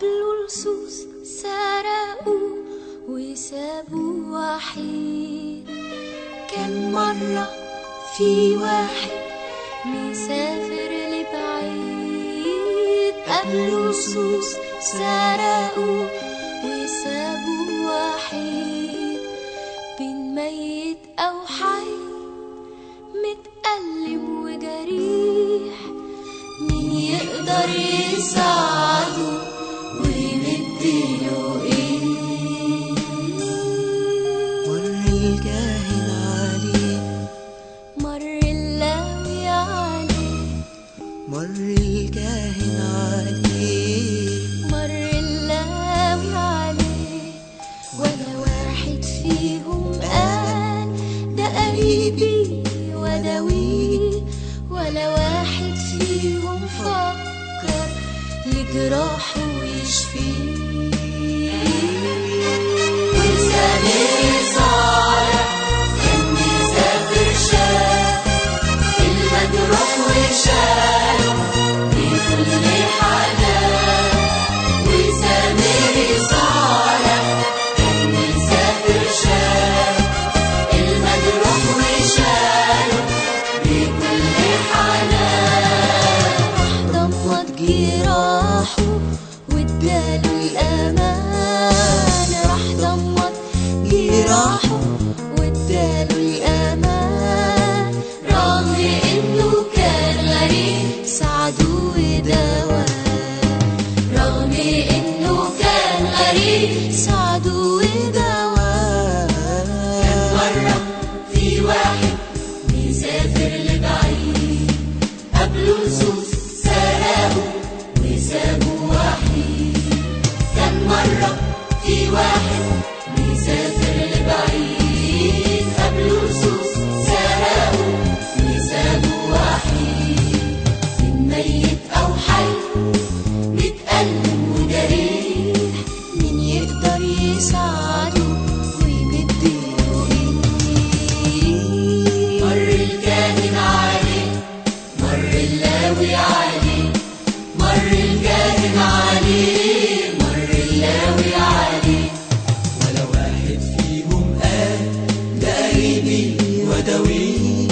قابلوا لصوص سرقوا وسابوا وحيد كان مرة في واحد مسافر لبعيد قابلوا لصوص سرقوا وسابوا وحيد بين ميت أو حي متألم وجريح مين يقدر يساعده ويمدله ايه مر الكاهن عليه مر اللاوي عليه مر الكاهن عليه مر اللاوي عليه ولا واحد فيهم قال ده قريبي وداويه ولا واحد فيهم فكر لجراحه يشفيه وسامر صالح كان مسافر شاف المجروح وشاله بكل حنان وسامر صالح كان مسافر شاف المجروح وشاله بكل حنان راح ضمد جراحه واداله الأمان راح ضمد جراحه واداله الأمان رغم إنه كان غريب ساعده ودواه رغم إنه كان غريب ساعده ودواه مرة في واحد مسافر لبعيد قبله لصوص سرقوا وسابوا وحيد كان مرة في واحد مسافر لبعيد قبله لصوص سرقوا وسابوا وحيد من ميت أو حي متألم وجريح مين يقدر يساعده ويمدله ايديه مر الكاهن عليه مر اللاوي عليه مر الكاهن عليه مر اللاوي عليه ولا واحد فيهم قال ده قريبي وداويه